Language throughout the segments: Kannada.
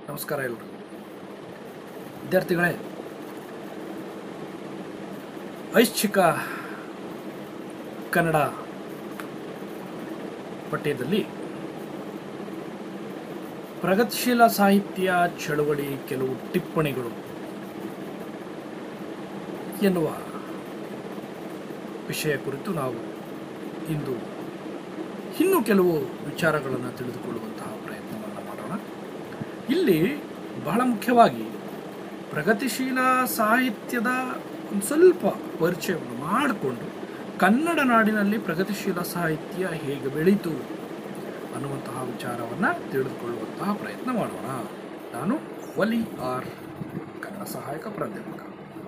ನಮಸ್ಕಾರ ಎಲ್ಲರಿಗೂ ವಿದ್ಯಾರ್ಥಿಗಳೇ ಐಚ್ಛಿಕ ಕನ್ನಡ ಪಠ್ಯದಲ್ಲಿ ಪ್ರಗತಿಶೀಲ ಸಾಹಿತ್ಯ ಚಳವಳಿ ಕೆಲವು ಟಿಪ್ಪಣಿಗಳು ಎನ್ನುವ ವಿಷಯ ಕುರಿತು ನಾವು ಇಂದು ಇನ್ನೂ ಕೆಲವು ವಿಚಾರಗಳನ್ನು ತಿಳಿದುಕೊಳ್ಳುವಂತಹ ಪ್ರಯತ್ನವನ್ನು ಮಾಡೋಣ ಇಲ್ಲಿ ಬಹಳ ಮುಖ್ಯವಾಗಿ ಪ್ರಗತಿಶೀಲ ಸಾಹಿತ್ಯದ ಒಂದು ಸ್ವಲ್ಪ ಪರಿಚಯವನ್ನು ಮಾಡಿಕೊಂಡು ಕನ್ನಡ ನಾಡಿನಲ್ಲಿ ಪ್ರಗತಿಶೀಲ ಸಾಹಿತ್ಯ ಹೇಗೆ ಬೆಳೀತು ಅನ್ನುವಂತಹ ವಿಚಾರವನ್ನು ತಿಳಿದುಕೊಳ್ಳುವಂತಹ ಪ್ರಯತ್ನ ಮಾಡೋಣ ನಾನು ವಲಿ ಆರ್ ಕನ್ನಡ ಸಹಾಯಕ ಪ್ರಾಧ್ಯಾಪಕ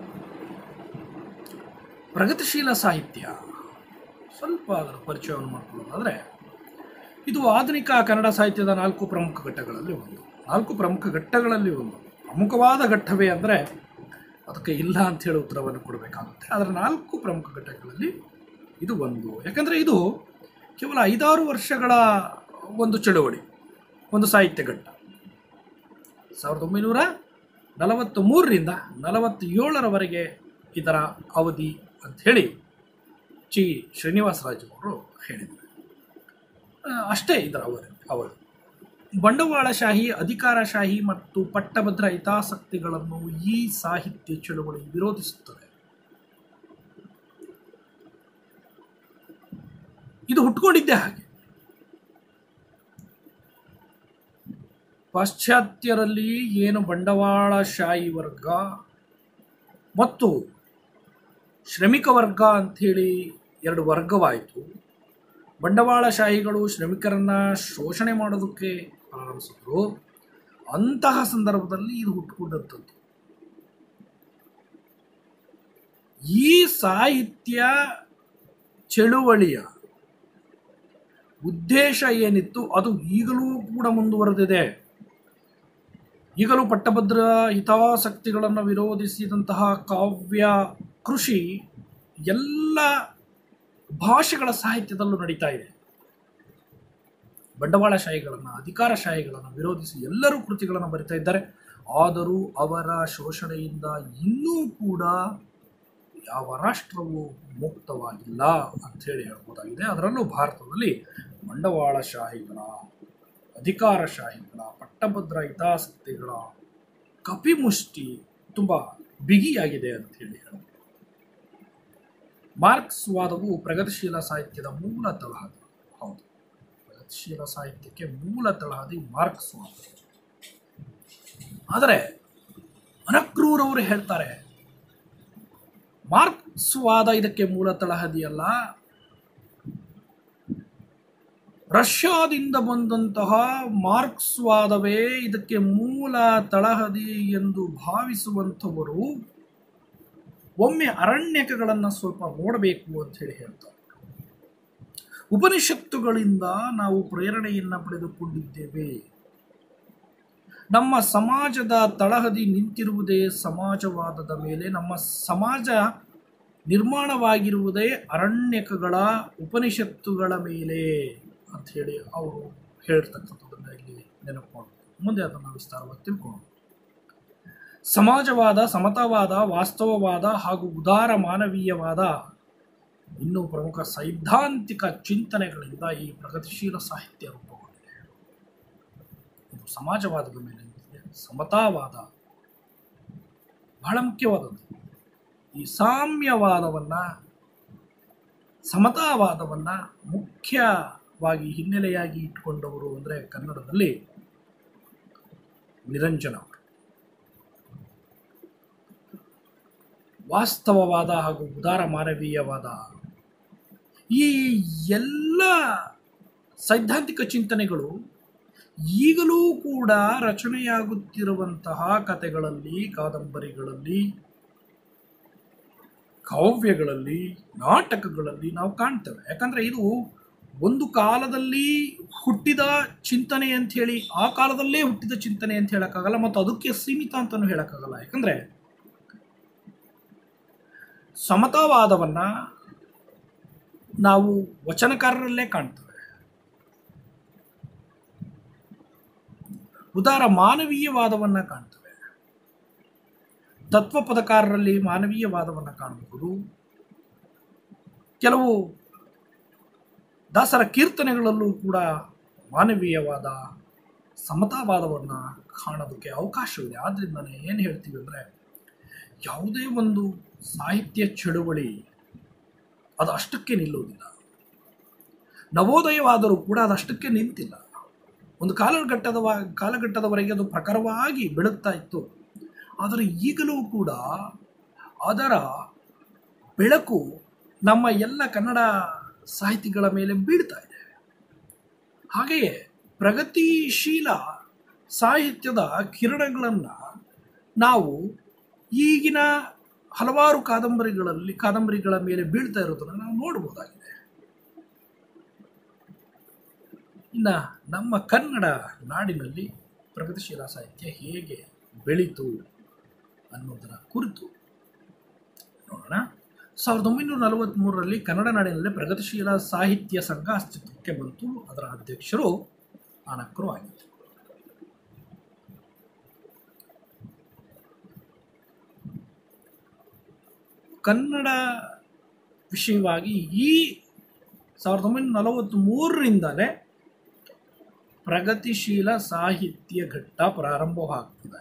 ಪ್ರಗತಿಶೀಲ ಸಾಹಿತ್ಯ ಸ್ವಲ್ಪ ಅದರ ಪರಿಚಯವನ್ನು ಮಾಡಿಕೊಳ್ಳೋದಾದರೆ ಇದು ಆಧುನಿಕ ಕನ್ನಡ ಸಾಹಿತ್ಯದ ನಾಲ್ಕು ಪ್ರಮುಖ ಘಟ್ಟಗಳಲ್ಲಿ ಒಂದು ನಾಲ್ಕು ಪ್ರಮುಖ ಘಟ್ಟಗಳಲ್ಲಿ ಒಂದು ಪ್ರಮುಖವಾದ ಘಟ್ಟವೇ ಅಂದರೆ ಅದಕ್ಕೆ ಇಲ್ಲ ಅಂತ ಹೇಳಿ ಉತ್ತರವನ್ನು ಕೊಡಬೇಕಾಗುತ್ತೆ ಅದರ ನಾಲ್ಕು ಪ್ರಮುಖ ಘಟ್ಟಗಳಲ್ಲಿ ಇದು ಒಂದು ಯಾಕಂದರೆ ಇದು ಕೇವಲ ಐದಾರು ವರ್ಷಗಳ ಒಂದು ಚಳುವಳಿ ಒಂದು ಸಾಹಿತ್ಯ ಘಟ್ಟ ಸಾವಿರದ ಒಂಬೈನೂರ ನಲವತ್ತು ಮೂರರಿಂದ ನಲವತ್ತೇಳರವರೆಗೆ ಇದರ ಅವಧಿ ಅಂಥೇಳಿ ಚಿ ಶ್ರೀನಿವಾಸರಾಜು ಅವರು ಹೇಳಿದರು ಆ, ಅಷ್ಟೇ ಇದರ ಅವಧಿ ಅವಧಿ ಬಂಡವಾಳಶಾಹಿ ಅಧಿಕಾರಶಾಹಿ ಮತ್ತು ಪಟ್ಟಭದ್ರ ಹಿತಾಸಕ್ತಿಗಳನ್ನು ಈ ಸಾಹಿತ್ಯ ಚಳುವಳಿ ವಿರೋಧಿಸುತ್ತದೆ ಇದು ಹುಟ್ಕೊಂಡಿದ್ದೇ ಹಾಗೆ ಪಾಶ್ಚಾತ್ಯರಲ್ಲಿ ಏನು ಬಂಡವಾಳಶಾಹಿ ವರ್ಗ ಮತ್ತು ಶ್ರಮಿಕ ವರ್ಗ ಅಂಥೇಳಿ ಎರಡು ವರ್ಗವಾಯಿತು ಬಂಡವಾಳಶಾಹಿಗಳು ಶ್ರಮಿಕರನ್ನ ಶೋಷಣೆ ಮಾಡೋದಕ್ಕೆ ಪ್ರಾರಂಭಿಸಿದ್ರು ಅಂತಹ ಸಂದರ್ಭದಲ್ಲಿ ಇದು ಹುಟ್ಟುಕೊಂಡಂಥದ್ದು ಈ ಸಾಹಿತ್ಯ ಚಳುವಳಿಯ ಉದ್ದೇಶ ಏನಿತ್ತು ಅದು ಈಗಲೂ ಕೂಡ ಮುಂದುವರೆದಿದೆ ಈಗಲೂ ಪಟ್ಟಭದ್ರ ಹಿತಾಸಕ್ತಿಗಳನ್ನು ವಿರೋಧಿಸಿದಂತಹ ಕಾವ್ಯ ಕೃಷಿ ಎಲ್ಲ ಭಾಷೆಗಳ ಸಾಹಿತ್ಯದಲ್ಲೂ ನಡೀತಾ ಇದೆ ಬಂಡವಾಳಶಾಹಿಗಳನ್ನು ಅಧಿಕಾರಶಾಹಿಗಳನ್ನು ವಿರೋಧಿಸಿ ಎಲ್ಲರೂ ಕೃತಿಗಳನ್ನು ಬರಿತಾ ಇದ್ದಾರೆ ಆದರೂ ಅವರ ಶೋಷಣೆಯಿಂದ ಇನ್ನೂ ಕೂಡ ಯಾವ ರಾಷ್ಟ್ರವೂ ಮುಕ್ತವಾಗಿಲ್ಲ ಅಂಥೇಳಿ ಹೇಳ್ಬೋದಾಗಿದೆ ಅದರಲ್ಲೂ ಭಾರತದಲ್ಲಿ ಬಂಡವಾಳಶಾಹಿಗಳ ಅಧಿಕಾರಶಾಹಿಗಳ ಪಟ್ಟಭದ್ರ ಹಿತಾಸಕ್ತಿಗಳ ಕಪಿಮುಷ್ಟಿ ತುಂಬ ಬಿಗಿಯಾಗಿದೆ ಅಂತ ಹೇಳಿ ಹೇಳ್ಬೋದು ಮಾರ್ಕ್ಸ್ ವಾದವು ಪ್ರಗತಿಶೀಲ ಸಾಹಿತ್ಯದ ಮೂಲ ತಳಹದಿ ಹೌದು ಪ್ರಗತಿಶೀಲ ಸಾಹಿತ್ಯಕ್ಕೆ ಮೂಲ ತಳಹದಿ ಮಾರ್ಕ್ಸ್ ವಾದ ಆದರೆ ಅನಕ್ರೂರವರು ಹೇಳ್ತಾರೆ ಮಾರ್ಕ್ಸ್ ವಾದ ಇದಕ್ಕೆ ಮೂಲ ತಳಹದಿಯಲ್ಲ ರಷ್ಯಾದಿಂದ ಬಂದಂತಹ ಮಾರ್ಕ್ಸ್ ವಾದವೇ ಇದಕ್ಕೆ ಮೂಲ ತಳಹದಿ ಎಂದು ಭಾವಿಸುವಂಥವರು ಒಮ್ಮೆ ಅರಣ್ಯಕಗಳನ್ನು ಸ್ವಲ್ಪ ನೋಡಬೇಕು ಅಂತ ಹೇಳಿ ಹೇಳ್ತಾರೆ ಉಪನಿಷತ್ತುಗಳಿಂದ ನಾವು ಪ್ರೇರಣೆಯನ್ನು ಪಡೆದುಕೊಂಡಿದ್ದೇವೆ ನಮ್ಮ ಸಮಾಜದ ತಳಹದಿ ನಿಂತಿರುವುದೇ ಸಮಾಜವಾದದ ಮೇಲೆ ನಮ್ಮ ಸಮಾಜ ನಿರ್ಮಾಣವಾಗಿರುವುದೇ ಅರಣ್ಯಕಗಳ ಉಪನಿಷತ್ತುಗಳ ಮೇಲೆ ಅಂತ ಹೇಳಿ ಅವರು ಹೇಳಿರ್ತಕ್ಕಂಥದ್ದನ್ನು ಇಲ್ಲಿ ನೆನಪು ಮಾಡಬೇಕು ಮುಂದೆ ಅದನ್ನು ವಿಸ್ತಾರವಾಗಿ ತಿಳ್ಕೊಳ್ಳೋಣ ಸಮಾಜವಾದ ಸಮತಾವಾದ ವಾಸ್ತವವಾದ ಹಾಗೂ ಉದಾರ ಮಾನವೀಯವಾದ ಇನ್ನೂ ಪ್ರಮುಖ ಸೈದ್ಧಾಂತಿಕ ಚಿಂತನೆಗಳಿಂದ ಈ ಪ್ರಗತಿಶೀಲ ಸಾಹಿತ್ಯ ರೂಪುಗೊಂಡಿದೆ ಇದು ಸಮಾಜವಾದದ ಮೇಲೆ ನಿಂತಿದೆ ಸಮತಾವಾದ ಬಹಳ ಮುಖ್ಯವಾದದ್ದು ಈ ಸಾಮ್ಯವಾದವನ್ನು ಸಮತಾವಾದವನ್ನು ಮುಖ್ಯವಾಗಿ ಹಿನ್ನೆಲೆಯಾಗಿ ಇಟ್ಟುಕೊಂಡವರು ಅಂದರೆ ಕನ್ನಡದಲ್ಲಿ ನಿರಂಜನ ಅವರು ವಾಸ್ತವವಾದ ಹಾಗೂ ಉದಾರ ಮಾನವೀಯವಾದ ಈ ಎಲ್ಲ ಸೈದ್ಧಾಂತಿಕ ಚಿಂತನೆಗಳು ಈಗಲೂ ಕೂಡ ರಚನೆಯಾಗುತ್ತಿರುವಂತಹ ಕಥೆಗಳಲ್ಲಿ ಕಾದಂಬರಿಗಳಲ್ಲಿ ಕಾವ್ಯಗಳಲ್ಲಿ ನಾಟಕಗಳಲ್ಲಿ ನಾವು ಕಾಣ್ತೇವೆ ಯಾಕಂದರೆ ಇದು ಒಂದು ಕಾಲದಲ್ಲಿ ಹುಟ್ಟಿದ ಚಿಂತನೆ ಅಂತ ಹೇಳಿ ಆ ಕಾಲದಲ್ಲೇ ಹುಟ್ಟಿದ ಚಿಂತನೆ ಅಂತ ಹೇಳೋಕ್ಕಾಗಲ್ಲ ಮತ್ತು ಅದಕ್ಕೆ ಸೀಮಿತ ಅಂತಲೂ ಹೇಳೋಕ್ಕಾಗಲ್ಲ ಯಾಕಂದರೆ ಸಮತಾವಾದವನ್ನು ನಾವು ವಚನಕಾರರಲ್ಲೇ ಕಾಣ್ತೇವೆ ಉದಾರ ಮಾನವೀಯವಾದವನ್ನು ಕಾಣ್ತವೆ ತತ್ವ ಪದಕಾರರಲ್ಲಿ ಮಾನವೀಯವಾದವನ್ನು ಕಾಣಬಹುದು ಕೆಲವು ದಾಸರ ಕೀರ್ತನೆಗಳಲ್ಲೂ ಕೂಡ ಮಾನವೀಯವಾದ ಸಮತಾವಾದವನ್ನು ಕಾಣೋದಕ್ಕೆ ಅವಕಾಶವಿದೆ ಆದ್ದರಿಂದನೇ ಏನು ಹೇಳ್ತೀವಿ ಅಂದರೆ ಯಾವುದೇ ಒಂದು ಸಾಹಿತ್ಯ ಚಳುವಳಿ ಅದು ಅಷ್ಟಕ್ಕೆ ನಿಲ್ಲುವುದಿಲ್ಲ ನವೋದಯವಾದರೂ ಕೂಡ ಅದು ಅಷ್ಟಕ್ಕೆ ನಿಂತಿಲ್ಲ ಒಂದು ಕಾಲಘಟ್ಟದ ಕಾಲಘಟ್ಟದವರೆಗೆ ಅದು ಪ್ರಖರವಾಗಿ ಬೆಳಗ್ತಾ ಇತ್ತು ಆದರೆ ಈಗಲೂ ಕೂಡ ಅದರ ಬೆಳಕು ನಮ್ಮ ಎಲ್ಲ ಕನ್ನಡ ಸಾಹಿತಿಗಳ ಮೇಲೆ ಬೀಳ್ತಾ ಇದೆ ಹಾಗೆಯೇ ಪ್ರಗತಿಶೀಲ ಸಾಹಿತ್ಯದ ಕಿರಣಗಳನ್ನು ನಾವು ಈಗಿನ ಹಲವಾರು ಕಾದಂಬರಿಗಳಲ್ಲಿ ಕಾದಂಬರಿಗಳ ಮೇಲೆ ಬೀಳ್ತಾ ಇರೋದನ್ನು ನಾವು ನೋಡ್ಬೋದಾಗಿದೆ ಇನ್ನು ನಮ್ಮ ಕನ್ನಡ ನಾಡಿನಲ್ಲಿ ಪ್ರಗತಿಶೀಲ ಸಾಹಿತ್ಯ ಹೇಗೆ ಬೆಳೀತು ಅನ್ನೋದರ ಕುರಿತು ನೋಡೋಣ ಸಾವಿರದ ಒಂಬೈನೂರ ನಲವತ್ತ್ಮೂರರಲ್ಲಿ ಕನ್ನಡ ನಾಡಿನಲ್ಲಿ ಪ್ರಗತಿಶೀಲ ಸಾಹಿತ್ಯ ಸಂಘ ಅಸ್ತಿತ್ವಕ್ಕೆ ಬಂತು ಅದರ ಅಧ್ಯಕ್ಷರು ಆನಕ್ಕರು ಆಗಿದ್ದರು ಕನ್ನಡ ವಿಷಯವಾಗಿ ಈ ಸಾವಿರದ ಒಂಬೈನೂರ ನಲವತ್ತ್ಮೂರರಿಂದಲೇ ಪ್ರಗತಿಶೀಲ ಸಾಹಿತ್ಯ ಘಟ್ಟ ಪ್ರಾರಂಭವಾಗ್ತದೆ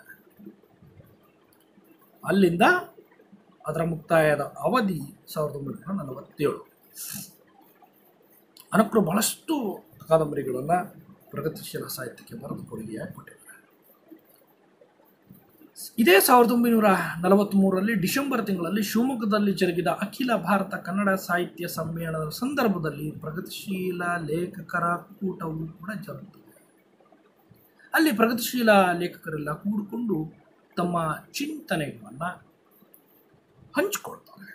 ಅಲ್ಲಿಂದ ಅದರ ಮುಕ್ತಾಯದ ಅವಧಿ ಸಾವಿರದ ಒಂಬೈನೂರ ನಲವತ್ತೇಳು ಅನಕರು ಬಹಳಷ್ಟು ಕಾದಂಬರಿಗಳನ್ನು ಪ್ರಗತಿಶೀಲ ಸಾಹಿತ್ಯಕ್ಕೆ ಬರೆದು ಕೊಡುಗೆಯಾಗಿ ಕೊಟ್ಟಿದ್ದಾರೆ ಇದೇ ಸಾವಿರದ ಒಂಬೈನೂರ ನಲವತ್ತ್ಮೂರರಲ್ಲಿ ಡಿಸೆಂಬರ್ ತಿಂಗಳಲ್ಲಿ ಶಿವಮೊಗ್ಗದಲ್ಲಿ ಜರುಗಿದ ಅಖಿಲ ಭಾರತ ಕನ್ನಡ ಸಾಹಿತ್ಯ ಸಮ್ಮೇಳನದ ಸಂದರ್ಭದಲ್ಲಿ ಪ್ರಗತಿಶೀಲ ಲೇಖಕರ ಕೂಟವು ಕೂಡ ಜರುಗುತ್ತದೆ ಅಲ್ಲಿ ಪ್ರಗತಿಶೀಲ ಲೇಖಕರೆಲ್ಲ ಕೂಡಿಕೊಂಡು ತಮ್ಮ ಚಿಂತನೆಗಳನ್ನು ಹಂಚಿಕೊಳ್ತಾರೆ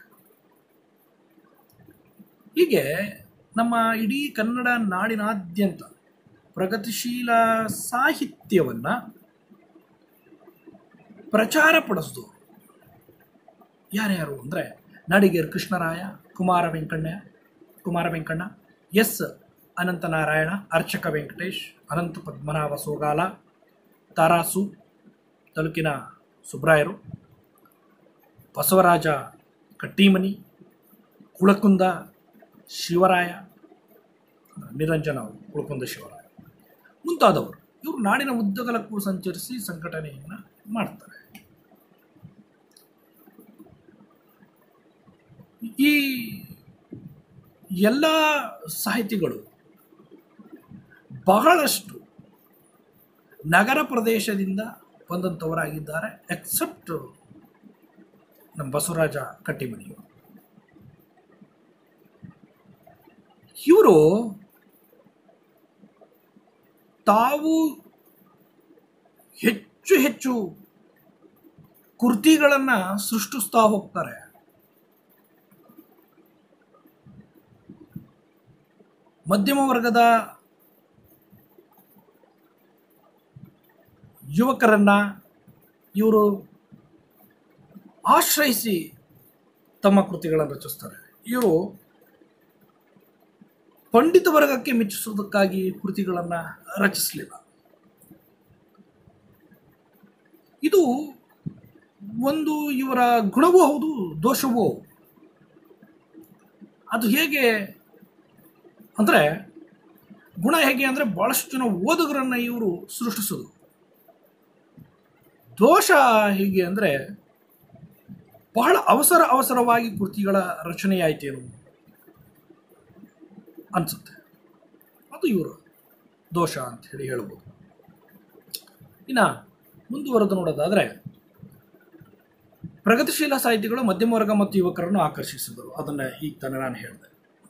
ಹೀಗೆ ನಮ್ಮ ಇಡೀ ಕನ್ನಡ ನಾಡಿನಾದ್ಯಂತ ಪ್ರಗತಿಶೀಲ ಸಾಹಿತ್ಯವನ್ನು ಪ್ರಚಾರಪಡಿಸಿದವರು ಯಾರ್ಯಾರು ಅಂದರೆ ನಾಡಿಗೇರ್ ಕೃಷ್ಣರಾಯ ಕುಮಾರ ವೆಂಕಣ್ಣ ಕುಮಾರ ವೆಂಕಣ್ಣ ಎಸ್ ಅನಂತನಾರಾಯಣ ಅರ್ಚಕ ವೆಂಕಟೇಶ್ ಅನಂತ ಪದ್ಮನಾಭ ಸೋಗಾಲ ತಾರಾಸು ತಾಲೂಕಿನ ಸುಬ್ರಾಯರು ಬಸವರಾಜ ಕಟ್ಟೀಮನಿ ಕುಳಕುಂದ ಶಿವರಾಯ ನಿರಂಜನ ಕುಳಕುಂದ ಶಿವರಾಯ ಮುಂತಾದವರು ಇವರು ನಾಡಿನ ಉದ್ದಗಲಕ್ಕೂ ಸಂಚರಿಸಿ ಸಂಘಟನೆಯನ್ನು ಮಾಡ್ತಾರೆ ಈ ಎಲ್ಲ ಸಾಹಿತಿಗಳು ಬಹಳಷ್ಟು ನಗರ ಪ್ರದೇಶದಿಂದ ಬಂದಂಥವರಾಗಿದ್ದಾರೆ ಎಕ್ಸೆಪ್ಟ್ ನಮ್ಮ ಬಸವರಾಜ ಕಟ್ಟಿಮನಿಯವರು ಇವರು ತಾವು ಹೆಚ್ಚು ಹೆಚ್ಚು ಕೃತಿಗಳನ್ನು ಸೃಷ್ಟಿಸ್ತಾ ಹೋಗ್ತಾರೆ ಮಧ್ಯಮ ವರ್ಗದ ಯುವಕರನ್ನ ಇವರು ಆಶ್ರಯಿಸಿ ತಮ್ಮ ಕೃತಿಗಳನ್ನು ರಚಿಸ್ತಾರೆ ಇವರು ಪಂಡಿತ ವರ್ಗಕ್ಕೆ ಮೆಚ್ಚಿಸೋದಕ್ಕಾಗಿ ಕೃತಿಗಳನ್ನು ರಚಿಸಲಿಲ್ಲ ಇದು ಒಂದು ಇವರ ಗುಣವೂ ಹೌದು ದೋಷವೂ ಹೌದು ಅದು ಹೇಗೆ ಅಂದರೆ ಗುಣ ಹೇಗೆ ಅಂದರೆ ಭಾಳಷ್ಟು ಜನ ಓದುಗರನ್ನು ಇವರು ಸೃಷ್ಟಿಸೋದು ದೋಷ ಹೇಗೆ ಅಂದರೆ ಬಹಳ ಅವಸರ ಅವಸರವಾಗಿ ಕೃತಿಗಳ ರಚನೆಯಾಯ್ತೇನು ಅನಿಸುತ್ತೆ ಅದು ಇವರು ದೋಷ ಅಂತ ಹೇಳಿ ಹೇಳ್ಬೋದು ಇನ್ನು ಮುಂದುವರೆದು ನೋಡೋದಾದರೆ ಪ್ರಗತಿಶೀಲ ಸಾಹಿತಿಗಳು ಮಧ್ಯಮ ವರ್ಗ ಮತ್ತು ಯುವಕರನ್ನು ಆಕರ್ಷಿಸಿದರು ಅದನ್ನು ಈಗ ತಾನೇ ನಾನು ಹೇಳಿದೆ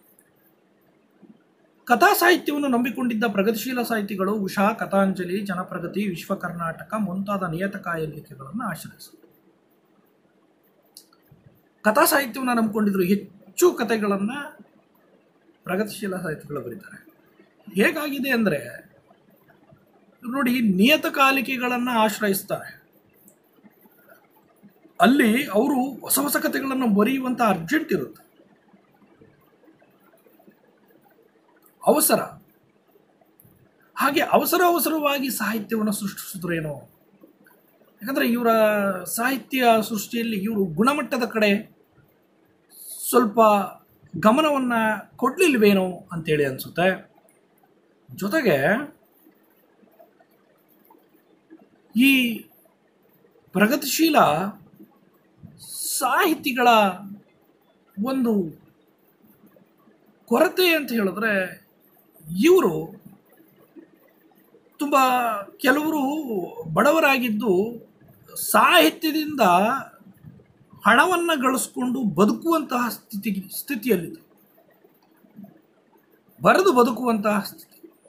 ಕಥಾ ಸಾಹಿತ್ಯವನ್ನು ನಂಬಿಕೊಂಡಿದ್ದ ಪ್ರಗತಿಶೀಲ ಸಾಹಿತಿಗಳು ಉಷಾ ಕಥಾಂಜಲಿ ಜನಪ್ರಗತಿ ವಿಶ್ವ ಕರ್ನಾಟಕ ಮುಂತಾದ ನಿಯತಕಾಲಿಕೆಗಳನ್ನು ಆಶ್ರಯಿಸಿದರು ಕಥಾ ಸಾಹಿತ್ಯವನ್ನು ನಂಬಿಕೊಂಡಿದ್ರು ಹೆಚ್ಚು ಕಥೆಗಳನ್ನು ಪ್ರಗತಿಶೀಲ ಸಾಹಿತಿಗಳು ಬರೀತಾರೆ ಹೇಗಾಗಿದೆ ಅಂದರೆ ನೋಡಿ ನಿಯತಕಾಲಿಕೆಗಳನ್ನು ಆಶ್ರಯಿಸ್ತಾರೆ ಅಲ್ಲಿ ಅವರು ಹೊಸ ಹೊಸ ಕಥೆಗಳನ್ನು ಬರೆಯುವಂಥ ಅರ್ಜೆಂಟ್ ಇರುತ್ತೆ ಅವಸರ ಹಾಗೆ ಅವಸರ ಅವಸರವಾಗಿ ಸಾಹಿತ್ಯವನ್ನು ಸೃಷ್ಟಿಸಿದ್ರೇನೋ ಯಾಕಂದರೆ ಇವರ ಸಾಹಿತ್ಯ ಸೃಷ್ಟಿಯಲ್ಲಿ ಇವರು ಗುಣಮಟ್ಟದ ಕಡೆ ಸ್ವಲ್ಪ ಗಮನವನ್ನು ಕೊಡಲಿಲ್ವೇನೋ ಅಂತೇಳಿ ಅನಿಸುತ್ತೆ ಜೊತೆಗೆ ಈ ಪ್ರಗತಿಶೀಲ ಸಾಹಿತಿಗಳ ಒಂದು ಕೊರತೆ ಅಂತ ಹೇಳಿದ್ರೆ ಇವರು ತುಂಬ ಕೆಲವರು ಬಡವರಾಗಿದ್ದು ಸಾಹಿತ್ಯದಿಂದ ಹಣವನ್ನು ಗಳಿಸ್ಕೊಂಡು ಬದುಕುವಂತಹ ಸ್ಥಿತಿ ಸ್ಥಿತಿಯಲ್ಲಿದೆ ಬರೆದು ಬದುಕುವಂತಹ ಸ್ಥಿತಿ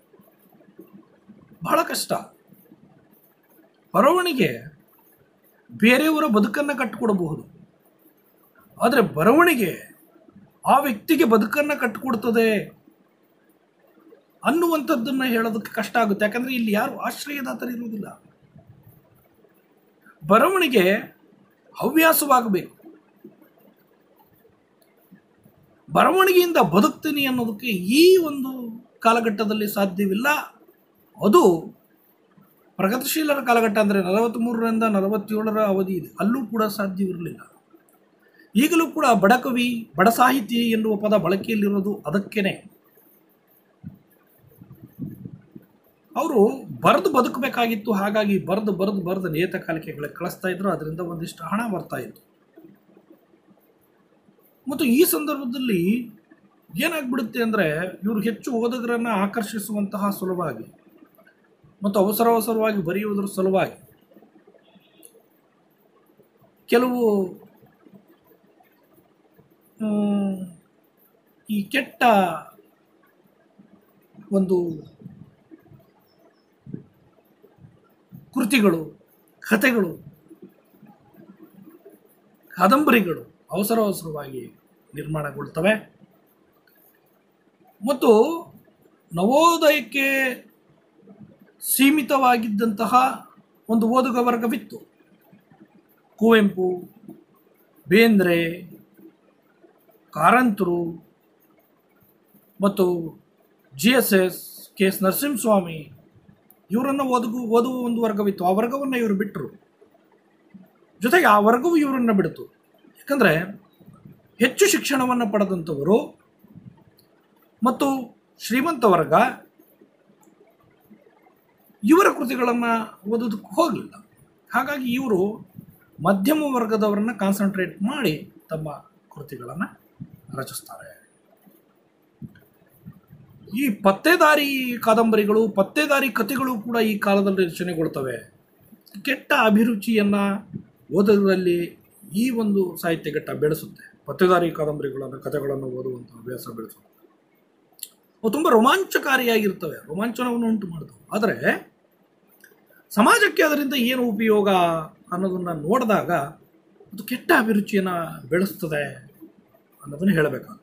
ಬಹಳ ಕಷ್ಟ ಬರವಣಿಗೆ ಬೇರೆಯವರ ಬದುಕನ್ನು ಕಟ್ಟಿಕೊಡಬಹುದು ಆದರೆ ಬರವಣಿಗೆ ಆ ವ್ಯಕ್ತಿಗೆ ಬದುಕನ್ನು ಕಟ್ಟಿಕೊಡ್ತದೆ ಅನ್ನುವಂಥದ್ದನ್ನು ಹೇಳೋದಕ್ಕೆ ಕಷ್ಟ ಆಗುತ್ತೆ ಯಾಕಂದರೆ ಇಲ್ಲಿ ಯಾರು ಆಶ್ರಯದಾತರು ಇರುವುದಿಲ್ಲ ಬರವಣಿಗೆ ಹವ್ಯಾಸವಾಗಬೇಕು ಬರವಣಿಗೆಯಿಂದ ಬದುಕ್ತೀನಿ ಅನ್ನೋದಕ್ಕೆ ಈ ಒಂದು ಕಾಲಘಟ್ಟದಲ್ಲಿ ಸಾಧ್ಯವಿಲ್ಲ ಅದು ಪ್ರಗತಿಶೀಲರ ಕಾಲಘಟ್ಟ ಅಂದರೆ ನಲವತ್ತ್ಮೂರರಿಂದ ನಲವತ್ತೇಳರ ಅವಧಿ ಇದೆ ಅಲ್ಲೂ ಕೂಡ ಸಾಧ್ಯವಿರಲಿಲ್ಲ ಈಗಲೂ ಕೂಡ ಬಡಕವಿ ಬಡ ಸಾಹಿತಿ ಎನ್ನುವ ಪದ ಬಳಕೆಯಲ್ಲಿರೋದು ಅದಕ್ಕೇನೆ ಅವರು ಬರೆದು ಬದುಕಬೇಕಾಗಿತ್ತು ಹಾಗಾಗಿ ಬರೆದು ಬರೆದು ಬರೆದು ನಿಯತಕಾಲಿಕೆಗಳಿಗೆ ಕಳಿಸ್ತಾ ಇದ್ರು ಅದರಿಂದ ಒಂದಿಷ್ಟು ಹಣ ಬರ್ತಾ ಇತ್ತು ಮತ್ತು ಈ ಸಂದರ್ಭದಲ್ಲಿ ಏನಾಗ್ಬಿಡುತ್ತೆ ಅಂದರೆ ಇವರು ಹೆಚ್ಚು ಓದುಗರನ್ನು ಆಕರ್ಷಿಸುವಂತಹ ಸಲುವಾಗಿ ಮತ್ತು ಅವಸರ ಅವಸರವಾಗಿ ಬರೆಯುವುದರ ಸಲುವಾಗಿ ಕೆಲವು ಮ್, ಈ ಕೆಟ್ಟ ಒಂದು ಕೃತಿಗಳು ಕಥೆಗಳು ಕಾದಂಬರಿಗಳು ಅವಸರ ಅವಸರವಾಗಿ ನಿರ್ಮಾಣಗೊಳ್ತವೆ ಮತ್ತು ನವೋದಯಕ್ಕೆ ಸೀಮಿತವಾಗಿದ್ದಂತಹ ಒಂದು ಓದುಗ ವರ್ಗವಿತ್ತು ಕುವೆಂಪು ಬೇಂದ್ರೆ ಕಾರಂತರು ಮತ್ತು G S S K S Narasimhaswamy ಇವರನ್ನು ಓದುಗು ಓದುವ ಒಂದು ವರ್ಗವಿತ್ತು ಆ ವರ್ಗವನ್ನು ಇವರು ಬಿಟ್ಟರು ಜೊತೆಗೆ ಆ ವರ್ಗವು ಇವರನ್ನು ಬಿಡ್ತು ಯಾಕಂದರೆ ಹೆಚ್ಚು ಶಿಕ್ಷಣವನ್ನು ಪಡೆದಂಥವರು ಮತ್ತು ಶ್ರೀಮಂತ ವರ್ಗ ಇವರ ಕೃತಿಗಳನ್ನು ಓದೋದಕ್ಕೆ ಹೋಗಲಿಲ್ಲ ಹಾಗಾಗಿ ಇವರು ಮಧ್ಯಮ ವರ್ಗದವರನ್ನು ಕಾನ್ಸಂಟ್ರೇಟ್ ಮಾಡಿ ತಮ್ಮ ಕೃತಿಗಳನ್ನು ರಚಿಸ್ತಾರೆ ಈ ಪತ್ತೇದಾರಿ ಕಾದಂಬರಿಗಳು ಪತ್ತೇದಾರಿ ಕಥೆಗಳು ಕೂಡ ಈ ಕಾಲದಲ್ಲಿ ರಚನೆಗೊಳ್ತವೆ ಕೆಟ್ಟ ಅಭಿರುಚಿಯನ್ನು ಓದೋದ್ರಲ್ಲಿ ಈ ಒಂದು ಸಾಹಿತ್ಯಘಟ್ಟ ಬೆಳೆಸುತ್ತೆ ಪತ್ತೇದಾರಿ ಕಾದಂಬರಿಗಳನ್ನು ಕಥೆಗಳನ್ನು ಓದುವಂಥ ಅಭ್ಯಾಸ ಬೆಳೆಸುತ್ತೆ ಅವು ತುಂಬ ರೋಮಾಂಚಕಾರಿಯಾಗಿರ್ತವೆ ರೋಮಾಂಚನವನ್ನು ಉಂಟು ಮಾಡ್ತವೆ ಆದರೆ ಸಮಾಜಕ್ಕೆ ಅದರಿಂದ ಏನು ಉಪಯೋಗ ಅನ್ನೋದನ್ನು ನೋಡಿದಾಗ ಅದು ಕೆಟ್ಟ ಅಭಿರುಚಿಯನ್ನು ಬೆಳೆಸ್ತದೆ ಅನ್ನೋದನ್ನು ಹೇಳಬೇಕಾಗ್ತದೆ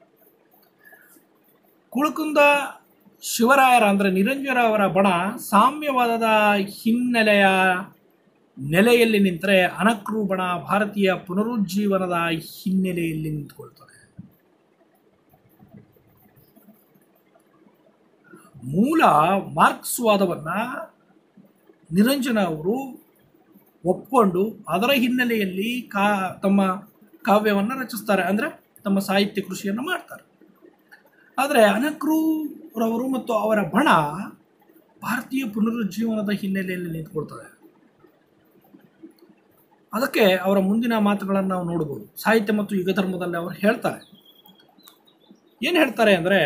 ಕುಳುಕುಂದ ಶಿವರಾಯರ ಅಂದರೆ ನಿರಂಜನ ಅವರ ಬಣ ಸಾಮ್ಯವಾದದ ಹಿನ್ನೆಲೆಯ ನೆಲೆಯಲ್ಲಿ ನಿಂತರೆ ಅನಕ್ರು ಬಣ ಭಾರತೀಯ ಪುನರುಜ್ಜೀವನದ ಹಿನ್ನೆಲೆಯಲ್ಲಿ ನಿಂತುಕೊಳ್ತದೆ ಮೂಲ ಮಾರ್ಕ್ಸ್ವಾದವನ್ನು ನಿರಂಜನ ಅವರು ಒಪ್ಕೊಂಡು ಅದರ ಹಿನ್ನೆಲೆಯಲ್ಲಿ ಕಾ ತಮ್ಮ ಕಾವ್ಯವನ್ನು ರಚಿಸ್ತಾರೆ ಅಂದರೆ ತಮ್ಮ ಸಾಹಿತ್ಯ ಕೃಷಿಯನ್ನು ಮಾಡ್ತಾರೆ ಆದರೆ ಅನಕ್ರೂರವರು ಮತ್ತು ಅವರ ಬಣ ಭಾರತೀಯ ಪುನರುಜ್ಜೀವನದ ಹಿನ್ನೆಲೆಯಲ್ಲಿ ನಿಂತ್ಕೊಳ್ತದೆ ಅದಕ್ಕೆ ಅವರ ಮುಂದಿನ ಮಾತುಗಳನ್ನು ನಾವು ನೋಡ್ಬೋದು ಸಾಹಿತ್ಯ ಮತ್ತು ಯುಗ ಧರ್ಮದಲ್ಲಿ ಅವರು ಹೇಳ್ತಾರೆ ಏನು ಹೇಳ್ತಾರೆ ಅಂದರೆ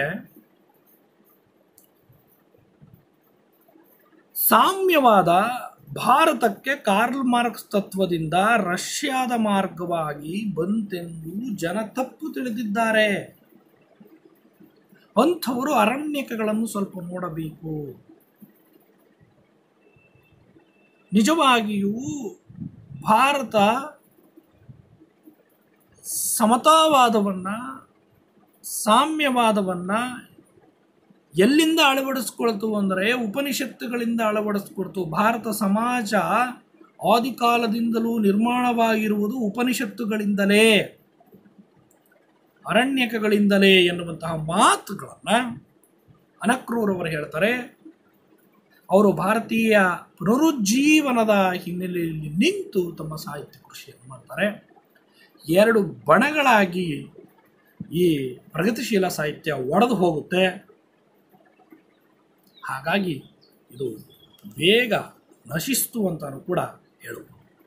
ಸಾಮ್ಯವಾದ ಭಾರತಕ್ಕೆ ಕಾರ್ಲ್ ಮಾರ್ಕ್ಸ್ ತತ್ವದಿಂದ ರಷ್ಯಾದ ಮಾರ್ಗವಾಗಿ ಬಂತೆಂದು ಜನ ತಪ್ಪು ತಿಳಿದಿದ್ದಾರೆ ಅಂಥವರು ಅರಣ್ಯಕಗಳನ್ನು ಸ್ವಲ್ಪ ನೋಡಬೇಕು ನಿಜವಾಗಿಯೂ ಭಾರತ ಸಮತಾವಾದವನ್ನು ಸಾಮ್ಯವಾದವನ್ನು ಎಲ್ಲಿಂದ ಅಳವಡಿಸ್ಕೊಳ್ತು ಅಂದರೆ ಉಪನಿಷತ್ತುಗಳಿಂದ ಅಳವಡಿಸ್ಕೊಳ್ತು ಭಾರತ ಸಮಾಜ ಆದಿಕಾಲದಿಂದಲೂ ನಿರ್ಮಾಣವಾಗಿರುವುದು ಉಪನಿಷತ್ತುಗಳಿಂದಲೇ ಅರಣ್ಯಕಗಳಿಂದಲೇ ಎನ್ನುವಂತಹ ಮಾತುಗಳನ್ನು ಅನಕ್ರೂರವರು ಹೇಳ್ತಾರೆ ಅವರು ಭಾರತೀಯ ಪುನರುಜ್ಜೀವನದ ಹಿನ್ನೆಲೆಯಲ್ಲಿ ನಿಂತು ತಮ್ಮ ಸಾಹಿತ್ಯ ಕೃಷಿಯನ್ನು ಮಾಡ್ತಾರೆ ಎರಡು ಬಣಗಳಾಗಿ ಈ ಪ್ರಗತಿಶೀಲ ಸಾಹಿತ್ಯ ಒಡೆದು ಹೋಗುತ್ತೆ ಹಾಗಾಗಿ ಇದು ಬೇಗ ನಶಿಸ್ತು ಅಂತಾನು ಕೂಡ ಹೇಳಬಹುದು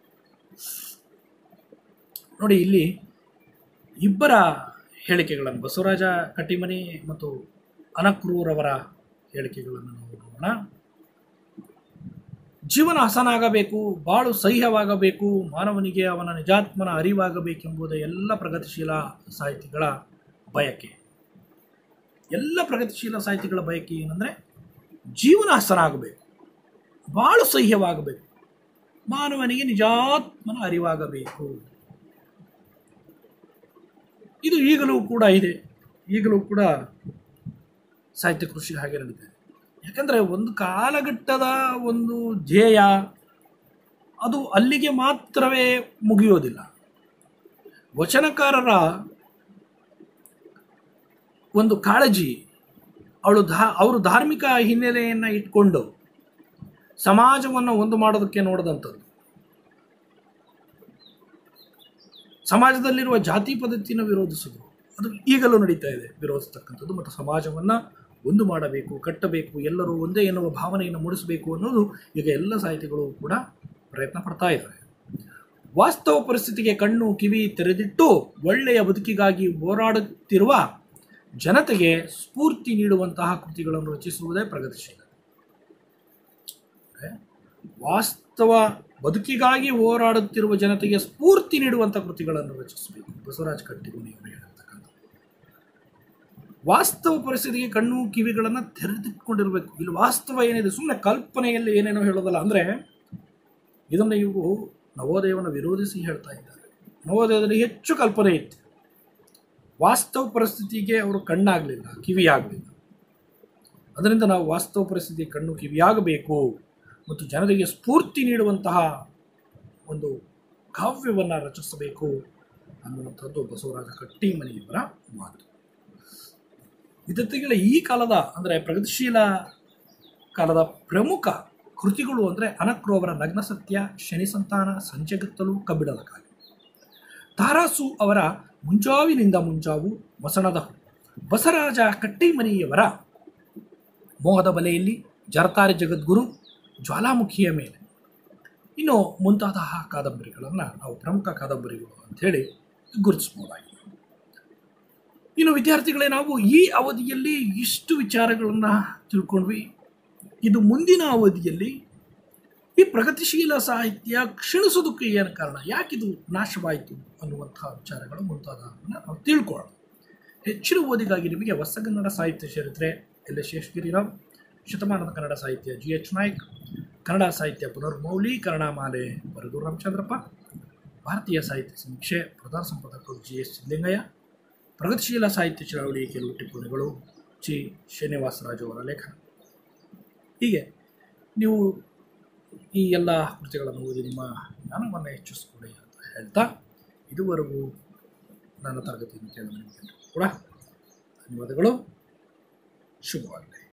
ನೋಡಿ ಇಲ್ಲಿ ಇಬ್ಬರ ಹೇಳಿಕೆಗಳನ್ನು ಬಸವರಾಜ ಕಟ್ಟಿಮನಿ ಮತ್ತು ಅನಕ್ರೂರವರ ಹೇಳಿಕೆಗಳನ್ನು ನಾವು ನೋಡೋಣ ಜೀವನ ಹಸನಾಗಬೇಕು ಬಾಳು ಸಹ್ಯವಾಗಬೇಕು ಮಾನವನಿಗೆ ಅವನ ನಿಜಾತ್ಮನ ಅರಿವಾಗಬೇಕೆಂಬುದು ಎಲ್ಲ ಪ್ರಗತಿಶೀಲ ಸಾಹಿತಿಗಳ ಬಯಕೆ ಎಲ್ಲ ಪ್ರಗತಿಶೀಲ ಸಾಹಿತಿಗಳ ಬಯಕೆ ಏನಂದರೆ ಜೀವನ ಹಸನಾಗಬೇಕು ಬಾಳು ಸಹ್ಯವಾಗಬೇಕು ಮಾನವನಿಗೆ ನಿಜಾತ್ಮನ ಅರಿವಾಗಬೇಕು ಇದು ಈಗಲೂ ಕೂಡ ಇದೆ ಈಗಲೂ ಕೂಡ ಸಾಹಿತ್ಯ ಕೃಷಿ ಹಾಗೆ ನಡೀತಿದೆ ಯಾಕಂದರೆ ಒಂದು ಕಾಲಘಟ್ಟದ ಒಂದು ಧ್ಯೇಯ ಅದು ಅಲ್ಲಿಗೆ ಮಾತ್ರವೇ ಮುಗಿಯೋದಿಲ್ಲ ವಚನಕಾರರ ಒಂದು ಕಾಳಜಿ ಅವಳು ಧಾ ಅವರು ಧಾರ್ಮಿಕ ಹಿನ್ನೆಲೆಯನ್ನು ಇಟ್ಕೊಂಡು ಸಮಾಜವನ್ನು ಒಂದು ಮಾಡೋದಕ್ಕೆ ನೋಡಿದಂಥದ್ದು ಸಮಾಜದಲ್ಲಿರುವ ಜಾತಿ ಪದ್ಧತಿಯನ್ನು ವಿರೋಧಿಸೋದು ಅದು ಈಗಲೂ ನಡೀತಾ ಇದೆ ವಿರೋಧಿಸ್ತಕ್ಕಂಥದ್ದು ಮತ್ತು ಸಮಾಜವನ್ನು ಒಂದು ಮಾಡಬೇಕು ಕಟ್ಟಬೇಕು ಎಲ್ಲರೂ ಒಂದೇ ಎನ್ನುವ ಭಾವನೆಯನ್ನು ಮೂಡಿಸಬೇಕು ಅನ್ನೋದು ಈಗ ಎಲ್ಲ ಸಾಹಿತಿಗಳು ಕೂಡ ಪ್ರಯತ್ನ ಪಡ್ತಾ ಇದ್ದಾರೆ ವಾಸ್ತವ ಪರಿಸ್ಥಿತಿಗೆ ಕಣ್ಣು ಕಿವಿ ತೆರೆದಿಟ್ಟು ಒಳ್ಳೆಯ ಬದುಕಿಗಾಗಿ ಹೋರಾಡುತ್ತಿರುವ ಜನತೆಗೆ ಸ್ಫೂರ್ತಿ ನೀಡುವಂತಹ ಕೃತಿಗಳನ್ನು ರಚಿಸುವುದೇ ಪ್ರಗತಿಶೀಲ ಅಂದ್ರೆ ವಾಸ್ತವ ಬದುಕಿಗಾಗಿ ಹೋರಾಡುತ್ತಿರುವ ಜನತೆಗೆ ಸ್ಫೂರ್ತಿ ನೀಡುವಂಥ ಕೃತಿಗಳನ್ನು ರಚಿಸಬೇಕು ಬಸವರಾಜ ಕಟ್ಟಿಗುಣಿಯವರು ಹೇಳಿರ್ತಕ್ಕಂಥ ವಾಸ್ತವ ಪರಿಸ್ಥಿತಿಗೆ ಕಣ್ಣು ಕಿವಿಗಳನ್ನು ತೆರೆದಿಟ್ಕೊಂಡಿರಬೇಕು ಇಲ್ಲಿ ವಾಸ್ತವ ಏನಿದೆ ಸುಮ್ಮನೆ ಕಲ್ಪನೆಯಲ್ಲಿ ಏನೇನೋ ಹೇಳೋದಲ್ಲ ಅಂದರೆ ಇದನ್ನು ಇವರು ನವೋದಯವನ್ನು ವಿರೋಧಿಸಿ ಹೇಳ್ತಾ ಇದ್ದಾರೆ ನವೋದಯದಲ್ಲಿ ಹೆಚ್ಚು ಕಲ್ಪನೆ ಇತ್ತು ವಾಸ್ತವ ಪರಿಸ್ಥಿತಿಗೆ ಅವರು ಕಣ್ಣಾಗಲಿಲ್ಲ ಕಿವಿಯಾಗಲಿಲ್ಲ ಅದರಿಂದ ನಾವು ವಾಸ್ತವ ಪರಿಸ್ಥಿತಿ ಕಣ್ಣು ಕಿವಿಯಾಗಬೇಕು ಮತ್ತು ಜನರಿಗೆ ಸ್ಫೂರ್ತಿ ನೀಡುವಂತಹ ಒಂದು ಕಾವ್ಯವನ್ನು ರಚಿಸಬೇಕು ಅನ್ನುವಂಥದ್ದು ಬಸವರಾಜ ಕಟ್ಟಿಮನಿಯವರ ಮಾತು ವಿದ್ಯಾರ್ಥಿಗಳ ಈ ಕಾಲದ ಅಂದರೆ ಪ್ರಗತಿಶೀಲ ಕಾಲದ ಪ್ರಮುಖ ಕೃತಿಗಳು ಅಂದರೆ ಅನಕ್ರು ಅವರ ನಗ್ನ ಸತ್ಯ ಶನಿ ಸಂತಾನ ಸಂಜೆಗತ್ತಲು ಕಬ್ಬಿಣದ ಕಾಲ ತಾರಾಸು ಅವರ ಮುಂಜಾವಿನಿಂದ ಮುಂಜಾವು ಮಸಣದ ಹೂ ಬಸವರಾಜ ಕಟ್ಟಿಮನಿಯವರ ಮೋಹದ ಬಲೆಯಲ್ಲಿ ಜರತಾರಿ ಜಗದ್ಗುರು ಜ್ವಾಲಾಮುಖಿಯ ಮೇಲೆ ಇನ್ನು ಮುಂತಾದ ಕಾದಂಬರಿಗಳನ್ನು ನಾವು ಪ್ರಮುಖ ಕಾದಂಬರಿಗಳು ಅಂಥೇಳಿ ಗುರುತಿಸ್ಬೋದಾಗಿದೆ ಇನ್ನು ವಿದ್ಯಾರ್ಥಿಗಳೇ ನಾವು ಈ ಅವಧಿಯಲ್ಲಿ ಇಷ್ಟು ವಿಚಾರಗಳನ್ನು ತಿಳ್ಕೊಂಡ್ವಿ ಇದು ಮುಂದಿನ ಅವಧಿಯಲ್ಲಿ ಈ ಪ್ರಗತಿಶೀಲ ಸಾಹಿತ್ಯ ಕ್ಷೀಣಿಸೋದಕ್ಕೆ ಏನು ಕಾರಣ ಯಾಕಿದು ನಾಶವಾಯಿತು ಅನ್ನುವಂತಹ ವಿಚಾರಗಳು ಮುಂತಾದವನ್ನು ನಾವು ತಿಳ್ಕೊಳ್ಳೋಣ ಹೆಚ್ಚಿನ ಓದಿಗಾಗಿ ನಿಮಗೆ ಹೊಸಗನ್ನಡ ಸಾಹಿತ್ಯ ಚರಿತ್ರೆ ಎಲ್ ಎಸ್ ಶೇಷಗಿರಿರಾವ್ ಶತಮಾನದ ಕನ್ನಡ ಸಾಹಿತ್ಯ ಜಿ ಎಚ್ ನಾಯ್ಕ್ ಕನ್ನಡ ಸಾಹಿತ್ಯ ಪುನರ್ಮೌಲೀಕರಣ ಮಾಲೆ ಬರಗೂರು ರಾಮಚಂದ್ರಪ್ಪ ಭಾರತೀಯ ಸಾಹಿತ್ಯ ಸಮೀಕ್ಷೆ ಪ್ರಧಾನ ಸಂಪಾದಕರು ಜಿ ಎಸ್ ಸಿದ್ದಲಿಂಗಯ್ಯ ಪ್ರಗತಿಶೀಲ ಸಾಹಿತ್ಯ ಚಳವಳಿ ಕೆಲವು ಟಿಪ್ಪಣಿಗಳು ಜಿ ಶ್ರೀನಿವಾಸರಾಜು ಅವರ ಲೇಖನ ಹೀಗೆ ನೀವು ಈ ಎಲ್ಲ ಕೃತಿಗಳನ್ನು ಓದಿ ನಿಮ್ಮ ಜ್ಞಾನವನ್ನು ಹೆಚ್ಚಿಸಿಕೊಳ್ಳಿ ಅಂತ ಹೇಳ್ತಾ ಇದುವರೆಗೂ ನನ್ನ ತರಗತಿಯನ್ನು ಕೇಳಿದ ನಿಮಗೆಲ್ಲರಿಗೂ ಕೂಡ ಧನ್ಯವಾದಗಳು ಶುಭವಾಗಲಿ